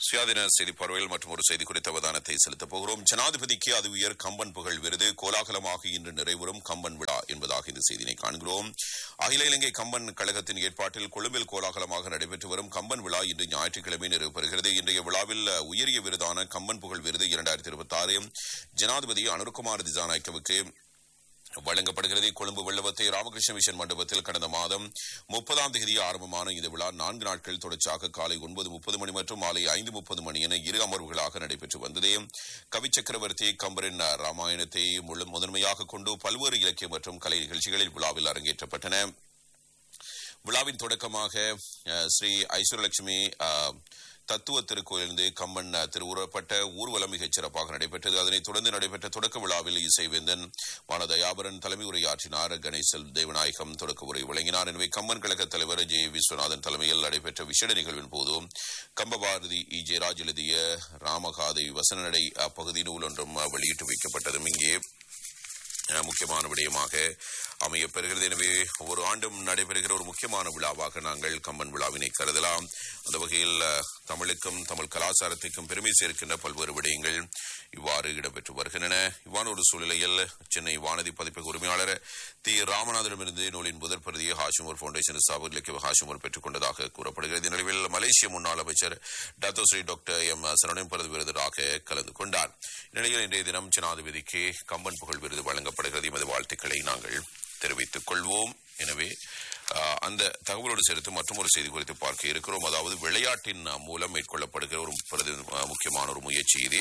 சுயாதீன செய்தி பார்வையில் மற்றும் ஒரு செய்தி குறித்த அவதானத்தை செலுத்தப் போகிறோம் ஜனாதிபதிக்கு அது உயர் கம்பன் புகழ் விருது கோலாகலமாக இன்று நிறைவரும் கம்பன் விழா என்பதாக இந்த செய்தியை காண்கிறோம் அகில இலங்கை கம்பன் கழகத்தின் ஏற்பாட்டில் கொழும்பில் கோலாகலமாக நடைபெற்று வரும் கம்பன் விழா இன்று ஞாயிற்றுக்கிழமை நிறைவு பெறுகிறது இன்றைய விழாவில் உயரிய விருதான கம்பன் புகழ் விருது இரண்டாயிரத்தி இருபத்தி ஆறு ஜனாதிபதி அனுர்குமார் திசாநாயக்கவுக்கு வழங்கப்படுகிறது கொழும்பு வெள்ளவத்தை ராமகிருஷ்ண மிஷன் மண்டபத்தில் கடந்த மாதம் முப்பதாம் தேதி ஆரம்பமான இந்த விழா நான்கு நாட்கள் தொடர்ச்சியாக காலை ஒன்பது முப்பது மணி மற்றும் மாலை ஐந்து முப்பது மணி என இரு அமர்வுகளாக நடைபெற்று வந்தது கவி சக்கரவர்த்தி கம்பரின் ராமாயணத்தை முழு முதன்மையாக கொண்டு பல்வேறு இலக்கிய மற்றும் கலை நிகழ்ச்சிகளில் விழாவில் அரங்கேற்றப்பட்டன விழாவின் தொடக்கமாக அஹ், ஸ்ரீ ஐஸ்வரலட்சுமி அஹ், தத்துவ திருக்கோயிலிருந்து கம்பன் அஹ், திருவுருவப்பட்ட ஊர்வலம் மிகச் சிறப்பாக நடைபெற்றது அதனைத் தொடர்ந்து நடைபெற்ற தொடக்க விழாவில் இசைவேந்தன் மானதயாபரன் தலைமை உரையாற்றினார் கணேசல் தேவநாயகம் தொடக்க உரை வழங்கினார் எனவே கம்பன் கழக தலைவர் ஜே விஸ்வநாதன் தலைமையில் நடைபெற்ற விசேட நிகழ்வின் போது கம்பபாரதி இ ஜெயராஜ் எழுதிய ராமகாதை வசனநடை அஹ், பகுதி நூல் ஒன்றும் அஹ், வெளியிட்டு வைக்கப்பட்டதும் இங்கே அஹ், முக்கியமான விடயமாக அமையப் பெறுகிறது எனவே ஒவ்வொரு ஆண்டும் நடைபெறுகிற ஒரு முக்கியமான விழாவாக நாங்கள் கம்பன் விழாவினை கருதலாம் அந்த வகையில் அஹ், தமிழுக்கும் தமிழ் கலாச்சாரத்திற்கும் பெருமை சேர்க்கின்ற பல்வேறு விடயங்கள் இவ்வாறு இடம்பெற்று வருகின்றன இவ்வாறு ஒரு சூழ்நிலையில் சென்னை வானதி பதிப்பக உரிமையாளர் தி ராமநாதனிடமிருந்து நூலின் முதற் பிரதியை ஹாஷிமூர் ஃபவுண்டேஷன் ஸ்தாபக இலக்கிய ஹாஷிமூர் பெற்றுக் கொண்டதாக கூறப்படுகிறது நிலவில் மலேசிய முன்னாள் அமைச்சர் டாக்டர் ஸ்ரீ டாக்டர் எம் சரணம் பிரதி விருதராக கலந்து கொண்டார் இந்நிலையில் இன்றைய தினம் ஜனாதிபதிக்கு கம்பன் புகழ் விருது வழங்கப்படுகிறது எமது வாழ்த்துக்களை நாங்கள் தெரிவித்துக் கொள்வோம் எனவே ஆஹ், அந்த தகவலோடு சேர்த்து மற்றும் ஒரு செய்தி குறித்து பார்க்க இருக்கிறோம் அதாவது விளையாட்டின் அஹ், மூலம் மேற்கொள்ளப்படுகிற ஒரு பிரதி அஹ், முக்கியமான ஒரு முயற்சி இது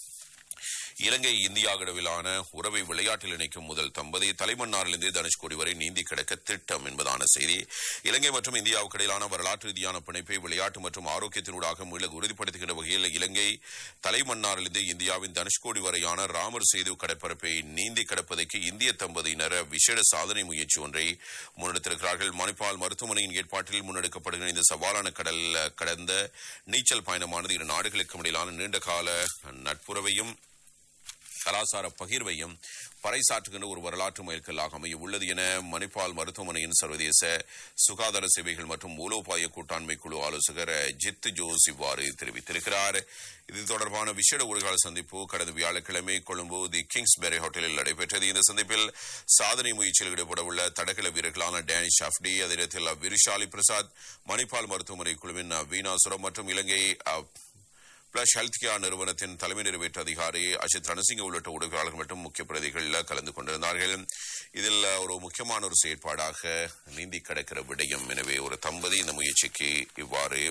இலங்கை இந்தியா அளவிலான உறவை விளையாட்டில் இணைக்கும் முதல் தம்பதி தலைமன்னாரிலிருந்து தனுஷ்கோடி வரை நீந்தி கிடக்க திட்டம் என்பதான செய்தி இலங்கை மற்றும் இந்தியாவுக்கு இடையிலான வரலாற்று ரீதியான பிணைப்பை விளையாட்டு மற்றும் ஆரோக்கியத்தினூடாக மீள உறுதிப்படுத்துகின்ற வகையில் இலங்கை தலைமன்னாரிலிருந்து இந்தியாவின் தனுஷ்கோடி வரையான ராமர் சேது கடற்பரப்பை நீந்தி கடப்பதற்கு இந்திய தம்பதியினர் விசேட சாதனை முயற்சி ஒன்றை முன்னெடுத்திருக்கிறார்கள் மணிப்பால் மருத்துவமனையின் ஏற்பாட்டில் முன்னெடுக்கப்படுகிற இந்த சவாலான கடல் கடந்த நீச்சல் பயணமானது இரு நாடுகளுக்கும் இடையிலான நீண்டகால நட்புறவையும் கலாச்சார பகிர்வையும் பறைசாற்றுகின்ற ஒரு வரலாற்று மைல்கல்லாக அமைய உள்ளது என மணிப்பால் மருத்துவமனையின் சர்வதேச சுகாதார சேவைகள் மற்றும் மூலோபாய கூட்டாண்மை குழு ஆலோசகர் ஜித் ஜோஸ் இவ்வாறு தெரிவித்திருக்கிறார் இது தொடர்பான விசேட ஊடக சந்திப்பு கடந்த வியாழக்கிழமை கொழும்பு தி கிங்ஸ் பெரி ஹோட்டலில் நடைபெற்றது இந்த சந்திப்பில் சாதனை முயற்சியில் ஈடுபட உள்ள தடகள வீரர்களான டேனி ஷாஃப்டி அதே நேரத்தில் விருஷாலி பிரசாத் மணிப்பால் மருத்துவமனை குழுவின் வீணாசுரம் மற்றும் இலங்கை அஹ், பிளஸ் ஹெல்த் கேர் நிறுவனத்தின் தலைமை நிறைவேற்று அதிகாரி அஜித் ரணசிங்க உள்ளிட்ட உதவியாளர்கள் மற்றும் முக்கிய பிரதிகளில் கலந்து கொண்டிருந்தார்கள் இதில் ஒரு முக்கியமான ஒரு செயற்பாடாக நீந்தி கிடக்கிற விடயம் எனவே ஒரு தம்பதி இந்த முயற்சிக்கு இவ்வாறு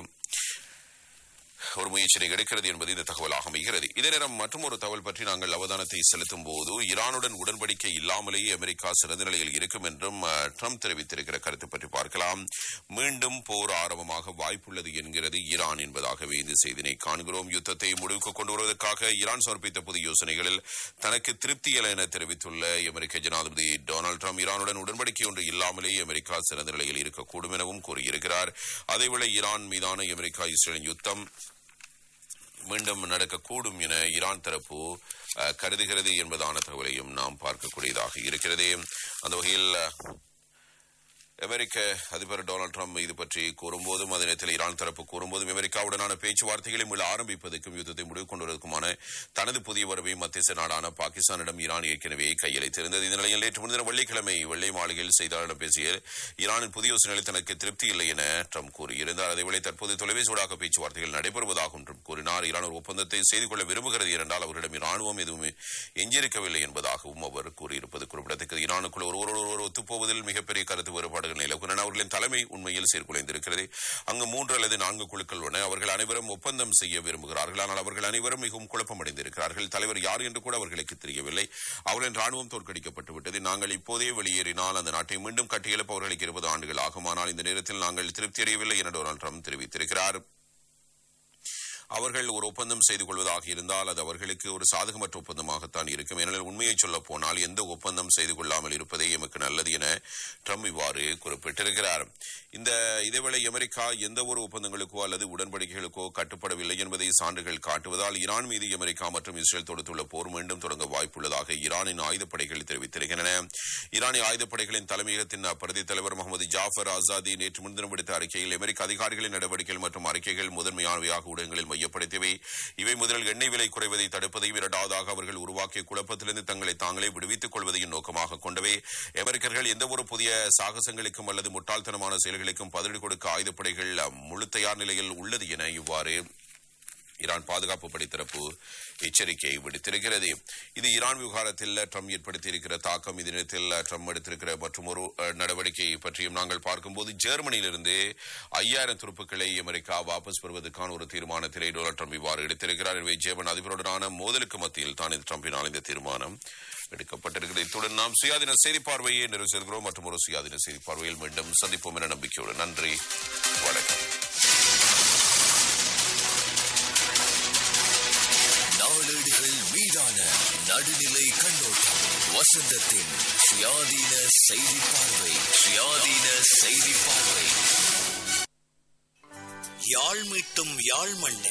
ஒரு முயற்சியை எடுக்கிறது என்பது இந்த தகவலாக அமைகிறது இதே நேரம் மற்றும் ஒரு தகவல் பற்றி நாங்கள் அவதானத்தை செலுத்தும் போது ஈரானுடன் உடன்படிக்கை இல்லாமலேயே அமெரிக்கா சிறந்த நிலையில் இருக்கும் என்றும் அஹ், ட்ரம்ப் தெரிவித்திருக்கிற கருத்து பற்றி பார்க்கலாம் மீண்டும் போர் ஆரம்பமாக வாய்ப்புள்ளது என்கிறது ஈரான் என்பதாகவே இந்த செய்தினை காண்கிறோம் யுத்தத்தை முடிவுக்கு கொண்டு வருவதற்காக ஈரான் சமர்ப்பித்த புதிய யோசனைகளில் தனக்கு திருப்தியல்ல என தெரிவித்துள்ள அமெரிக்க ஜனாதிபதி டொனால்டு ட்ரம்ப் ஈரானுடன் உடன்படிக்கை ஒன்று இல்லாமலேயே அமெரிக்கா சிறந்த நிலையில் இருக்கக்கூடும் எனவும் கூறியிருக்கிறார் அதேவேளை ஈரான் மீதான அமெரிக்கா இஸ்ரேலின் யுத்தம் மீண்டும் நடக்கக்கூடும் என ஈரான் தரப்பு அஹ், கருதுகிறது என்பதான தகவலையும் நாம் பார்க்கக்கூடியதாக இருக்கிறது அந்த வகையில் அஹ், அமெரிக்க அதிபர் டொனால்டு ட்ரம்ப் இது பற்றி கூறும்போதும் அதே நேரத்தில் ஈரான் தரப்பு கூறும்போதும் அமெரிக்காவுடனான பேச்சுவார்த்தைகளை மீள ஆரம்பிப்பதற்கும் யுத்தத்தை முடிவு கொண்டு வருவதற்குமான தனது புதிய வரவை மத்திய நாடான பாகிஸ்தானிடம் ஈரான் ஏற்கனவே கையளித்திருந்தது இந்த நிலையில் நேற்று முன்தினம் வெள்ளிக்கிழமை வெள்ளை மாளிகையில் செய்தியாளர்களிடம் பேசிய ஈரானின் புதிய யோசனைகளில் தனக்கு திருப்தி இல்லை என ட்ரம்ப் கூறியிருந்தார் அதேவேளை தற்போது தொலைபேசியூடாக பேச்சுவார்த்தைகள் நடைபெறுவதாகவும் ட்ரம்ப் கூறினார் ஈரான் ஒரு ஒப்பந்தத்தை செய்து கொள்ள விரும்புகிறது என்றால் அவரிடம் ராணுவம் எதுவும் எஞ்சியிருக்கவில்லை என்பதாகவும் அவர் கூறியிருப்பது குறிப்பிடத்தக்கது ஈரானுக்குள் ஒருவரோடு ஒருவர் ஒத்துப்போவதில் மிகப்பெரிய கருத்து வேறுபாடுகள் நிலவுகின்றன அவர்களின் தலைமை உண்மையில் சீர்குலைந்திருக்கிறது அங்கு மூன்று அல்லது நான்கு குழுக்கள் உள்ளன அவர்கள் அனைவரும் ஒப்பந்தம் செய்ய விரும்புகிறார்கள் ஆனால் அவர்கள் அனைவரும் மிகவும் குழப்பமடைந்திருக்கிறார்கள் தலைவர் யார் என்று கூட அவர்களுக்கு தெரியவில்லை அவர்களின் ராணுவம் தோற்கடிக்கப்பட்டு விட்டது நாங்கள் இப்போதே வெளியேறினால் அந்த நாட்டை மீண்டும் கட்டியெழுப்ப அவர்களுக்கு இருபது ஆண்டுகள் ஆகும் ஆனால் இந்த நேரத்தில் நாங்கள் திருப்தி அடையவில்லை என டொனால்டு ட்ரம்ப் தெரிவித்திருக்கிறார் அவர்கள் ஒரு ஒப்பந்தம் செய்து கொள்வதாக இருந்தால் அது அவர்களுக்கு ஒரு சாதகமற்ற ஒப்பந்தமாகத்தான் இருக்கும் ஏனெனில் உண்மையை சொல்ல போனால் எந்த ஒப்பந்தம் செய்து கொள்ளாமல் இருப்பதே எமக்கு நல்லது என ட்ரம்ப் இவ்வாறு குறிப்பிட்டிருக்கிறார் இந்த இதேவேளை அமெரிக்கா எந்த ஒரு ஒப்பந்தங்களுக்கோ அல்லது உடன்படிக்கைகளுக்கோ கட்டுப்படவில்லை என்பதை சான்றுகள் காட்டுவதால் ஈரான் மீது அமெரிக்கா மற்றும் இஸ்ரேல் தொடுத்துள்ள போர் மீண்டும் தொடங்க வாய்ப்புள்ளதாக ஈரானின் ஆயுதப்படைகள் தெரிவித்திருக்கின்றன ஈரானிய ஆயுதப்படைகளின் தலைமையகத்தின் பிரதி தலைவர் முகமது ஜாஃபர் ஆசாதி நேற்று முன்தினம் விடுத்த அறிக்கையில் அமெரிக்க அதிகாரிகளின் நடவடிக்கைகள் மற்றும் அறிக்கைகள் முதன்மையானவையாக ஊடகங்களில் மையப்படுத்தியவை இவை முதலில் எண்ணெய் விலை குறைவதை தடுப்பதையும் இரண்டாவதாக அவர்கள் உருவாக்கிய குழப்பத்திலிருந்து தங்களை தாங்களே விடுவித்துக் கொள்வதையும் நோக்கமாக கொண்டவை அமெரிக்கர்கள் எந்தவொரு புதிய சாகசங்களுக்கும் அல்லது முட்டாள்தனமான செயல்களுக்கும் பதிலடி கொடுக்க ஆயுதப்படைகள் முழு தயார் நிலையில் உள்ளது என இவ்வாறு ஈரான் பாதுகாப்பு படைத்தரப்பு எச்சரிக்கையை விடுத்திருக்கிறது இது ஈரான் விவகாரத்தில் ட்ரம்ப் ஏற்படுத்தியிருக்கிற தாக்கம் இதனத்தில் ட்ரம்ப் எடுத்திருக்கிற மற்றொரு அஹ், நடவடிக்கை பற்றியும் நாங்கள் பார்க்கும்போது ஜெர்மனியிலிருந்து ஐயாயிரம் துருப்புக்களை அமெரிக்கா வாபஸ் பெறுவதற்கான ஒரு தீர்மானத்திலே டொனால்ட் ட்ரம்ப் இவ்வாறு எடுத்திருக்கிறார் எனவே ஜெர்மன் அதிபருடனான மோதலுக்கு மத்தியில் தான் இது ட்ரம்பினால் இந்த தீர்மானம் எடுக்கப்பட்டிருக்கிறது இத்துடன் நாம் சுயாதீன செய்தி பார்வையை நிறைவு செய்கிறோம் மற்றும் ஒரு சுயாதீன செய்தி பார்வையில் மீண்டும் சந்திப்போம் என நம்பிக்கையோடு நன்றி வணக்கம் நாளேடுகள் மீதான நடுநிலை கண்ணோட்டம் வசந்தத்தின் சுயாதீன செய்தி பார்வை சுயாதீன செய்தி பார்வை யாழ் மீட்டும் யாழ் மண்ணில்